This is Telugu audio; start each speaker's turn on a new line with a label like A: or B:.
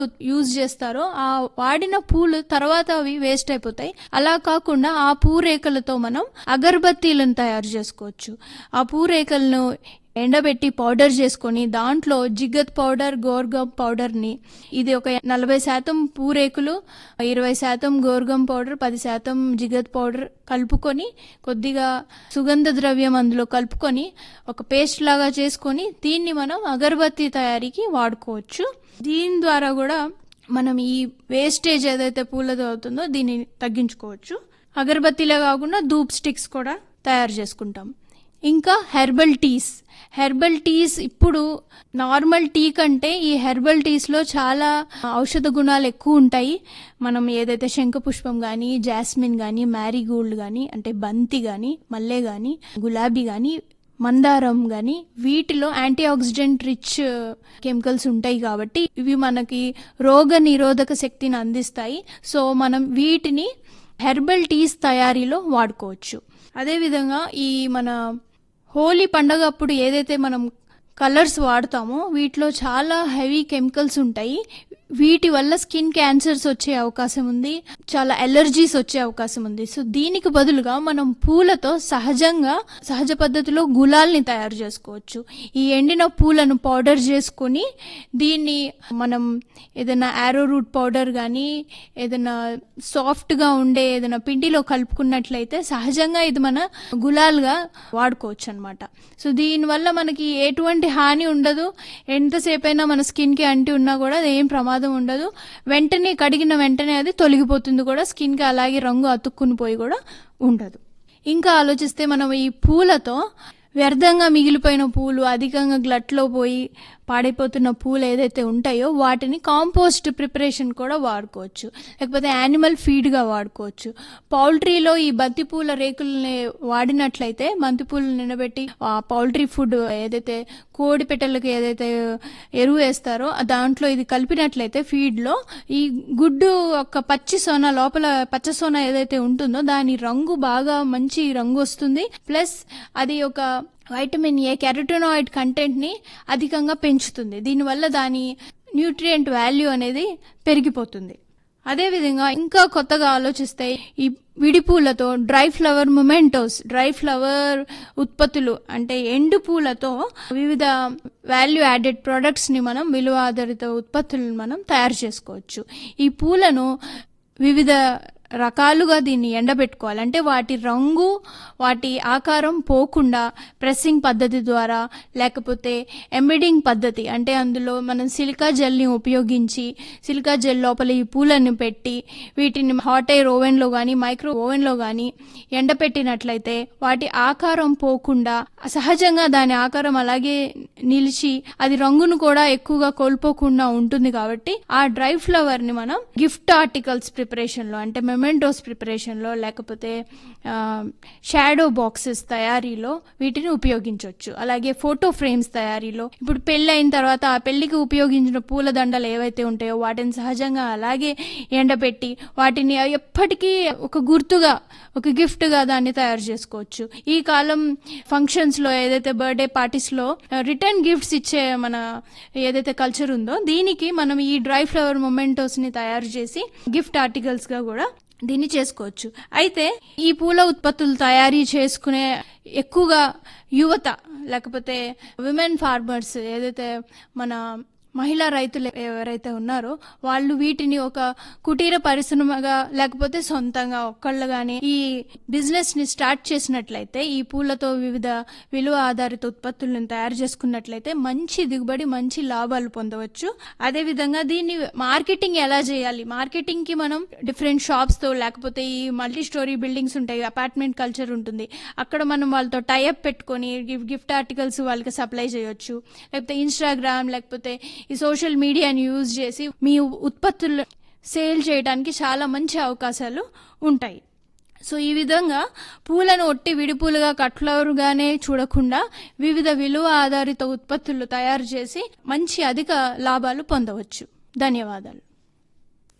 A: యూజ్ చేస్తారో ఆ వాడిన పూలు తర్వాత అవి వేస్ట్ అయిపోతాయి అలా కాకుండా ఆ పూరేకలతో మనం అగరబత్తీలను తయారు చేసుకోవచ్చు ఆ పూరేకలను ఎండబెట్టి పౌడర్ చేసుకొని దాంట్లో జిగ్గత్ పౌడర్ గోర్గం పౌడర్ని ఇది ఒక నలభై శాతం పూరేకులు ఇరవై శాతం గోర్గం పౌడర్ పది శాతం జిగత్ పౌడర్ కలుపుకొని కొద్దిగా సుగంధ ద్రవ్యం అందులో కలుపుకొని ఒక పేస్ట్ లాగా చేసుకొని దీన్ని మనం అగరబత్తి తయారీకి వాడుకోవచ్చు దీని ద్వారా కూడా మనం ఈ వేస్టేజ్ ఏదైతే పూలతో అవుతుందో దీన్ని తగ్గించుకోవచ్చు అగరబత్తిలే కాకుండా ధూప్ స్టిక్స్ కూడా తయారు చేసుకుంటాం ఇంకా హెర్బల్ టీస్ హెర్బల్ టీస్ ఇప్పుడు నార్మల్ టీ కంటే ఈ హెర్బల్ టీస్లో చాలా ఔషధ గుణాలు ఎక్కువ ఉంటాయి మనం ఏదైతే శంఖపుష్పం కానీ జాస్మిన్ కానీ మ్యారీగోల్డ్ కానీ అంటే బంతి కానీ మల్లె కానీ గులాబీ కానీ మందారం కానీ వీటిలో యాంటీ ఆక్సిడెంట్ రిచ్ కెమికల్స్ ఉంటాయి కాబట్టి ఇవి మనకి రోగ నిరోధక శక్తిని అందిస్తాయి సో మనం వీటిని హెర్బల్ టీస్ తయారీలో వాడుకోవచ్చు అదేవిధంగా ఈ మన హోలీ పండగ అప్పుడు ఏదైతే మనం కలర్స్ వాడతామో వీటిలో చాలా హెవీ కెమికల్స్ ఉంటాయి వీటి వల్ల స్కిన్ క్యాన్సర్స్ వచ్చే అవకాశం ఉంది చాలా ఎలర్జీస్ వచ్చే అవకాశం ఉంది సో దీనికి బదులుగా మనం పూలతో సహజంగా సహజ పద్ధతిలో గులాల్ని తయారు చేసుకోవచ్చు ఈ ఎండిన పూలను పౌడర్ చేసుకొని దీన్ని మనం ఏదైనా యారో రూట్ పౌడర్ కానీ ఏదైనా సాఫ్ట్గా ఉండే ఏదైనా పిండిలో కలుపుకున్నట్లయితే సహజంగా ఇది మన గులాల్గా వాడుకోవచ్చు అనమాట సో దీనివల్ల మనకి ఎటువంటి హాని ఉండదు ఎంతసేపు అయినా మన స్కిన్కి అంటి ఉన్నా కూడా అది ఏం ప్రమాదం ఉండదు వెంటనే కడిగిన వెంటనే అది తొలగిపోతుంది కూడా స్కిన్కి అలాగే రంగు అతుక్కుని పోయి కూడా ఉండదు ఇంకా ఆలోచిస్తే మనం ఈ పూలతో వ్యర్థంగా మిగిలిపోయిన పూలు అధికంగా గ్లట్లో పోయి పాడైపోతున్న పూలు ఏదైతే ఉంటాయో వాటిని కాంపోస్ట్ ప్రిపరేషన్ కూడా వాడుకోవచ్చు లేకపోతే యానిమల్ ఫీడ్గా వాడుకోవచ్చు పౌల్ట్రీలో ఈ బంతి పూల రేకుల్ని వాడినట్లయితే బంతి పూలు నిలబెట్టి ఆ పౌల్ట్రీ ఫుడ్ ఏదైతే కోడి పెట్టెలకు ఏదైతే ఎరువు వేస్తారో దాంట్లో ఇది కలిపినట్లయితే ఫీడ్లో ఈ గుడ్డు ఒక పచ్చి సోన లోపల పచ్చ సోన ఏదైతే ఉంటుందో దాని రంగు బాగా మంచి రంగు వస్తుంది ప్లస్ అది ఒక వైటమిన్ ఏ కెరటోనాయిడ్ కంటెంట్ని అధికంగా పెంచుతుంది దీనివల్ల దాని న్యూట్రియంట్ వాల్యూ అనేది పెరిగిపోతుంది అదేవిధంగా ఇంకా కొత్తగా ఆలోచిస్తే ఈ విడిపూలతో dry flower mementos dry flower ఉత్పత్తులు అంటే ఎండు పూలతో వివిధ వాల్యూ యాడెడ్ ప్రొడక్ట్స్ని మనం విలువ ఆధారిత ఉత్పత్తులను మనం తయారు చేసుకోవచ్చు ఈ పూలను వివిధ రకాలుగా దీన్ని ఎండబెట్టుకోవాలి అంటే వాటి రంగు వాటి ఆకారం పోకుండా ప్రెస్సింగ్ పద్ధతి ద్వారా లేకపోతే ఎంబెడింగ్ పద్ధతి అంటే అందులో మనం సిలికా జెల్ని ఉపయోగించి సిలికా జెల్ లోపల ఈ పూలను పెట్టి వీటిని హాట్ ఎయిర్ ఓవెన్లో కానీ మైక్రో ఓవెన్లో కానీ ఎండపెట్టినట్లయితే వాటి ఆకారం పోకుండా సహజంగా దాని ఆకారం అలాగే నిలిచి అది రంగును కూడా ఎక్కువగా కోల్పోకుండా ఉంటుంది కాబట్టి ఆ డ్రై ఫ్లవర్ని మనం గిఫ్ట్ ఆర్టికల్స్ ప్రిపరేషన్లో అంటే మెమెంటోస్ ప్రిపరేషన్లో లేకపోతే షాడో బాక్సెస్ తయారీలో వీటిని ఉపయోగించవచ్చు అలాగే ఫోటో ఫ్రేమ్స్ తయారీలో ఇప్పుడు పెళ్ళి అయిన తర్వాత ఆ పెళ్లికి ఉపయోగించిన పూల దండలు ఏవైతే ఉంటాయో వాటిని సహజంగా అలాగే ఎండబెట్టి వాటిని ఎప్పటికీ ఒక గుర్తుగా ఒక గిఫ్ట్గా దాన్ని తయారు చేసుకోవచ్చు ఈ కాలం ఫంక్షన్స్లో ఏదైతే బర్త్డే పార్టీస్లో రిటర్న్ గిఫ్ట్స్ ఇచ్చే మన ఏదైతే కల్చర్ ఉందో దీనికి మనం ఈ డ్రై ఫ్లవర్ మొమెంటోస్ని తయారు చేసి గిఫ్ట్ ఆర్టికల్స్గా కూడా దీన్ని చేసుకోవచ్చు అయితే ఈ పూల ఉత్పత్తులు తయారీ చేసుకునే ఎక్కువగా యువత లేకపోతే విమెన్ ఫార్మర్స్ ఏదైతే మన మహిళా రైతులు ఎవరైతే ఉన్నారో వాళ్ళు వీటిని ఒక కుటీర పరిశ్రమగా లేకపోతే సొంతంగా ఒక్కళ్ళగానే ఈ బిజినెస్ ని స్టార్ట్ చేసినట్లయితే ఈ పూలతో వివిధ విలువ ఆధారిత ఉత్పత్తులను తయారు చేసుకున్నట్లయితే మంచి దిగుబడి మంచి లాభాలు పొందవచ్చు అదే విధంగా దీన్ని మార్కెటింగ్ ఎలా చేయాలి మార్కెటింగ్ కి మనం డిఫరెంట్ షాప్స్ తో లేకపోతే ఈ మల్టీ స్టోరీ బిల్డింగ్స్ ఉంటాయి అపార్ట్మెంట్ కల్చర్ ఉంటుంది అక్కడ మనం వాళ్ళతో టైఅప్ పెట్టుకొని గిఫ్ట్ ఆర్టికల్స్ వాళ్ళకి సప్లై చేయొచ్చు లేకపోతే ఇన్స్టాగ్రామ్ లేకపోతే ఈ సోషల్ మీడియాని యూజ్ చేసి మీ ఉత్పత్తులు సేల్ చేయడానికి చాలా మంచి అవకాశాలు ఉంటాయి సో ఈ విధంగా పూలను ఒట్టి విడిపూలుగా కట్లరుగానే చూడకుండా వివిధ విలువ ఆధారిత ఉత్పత్తులు తయారు చేసి మంచి అధిక లాభాలు పొందవచ్చు ధన్యవాదాలు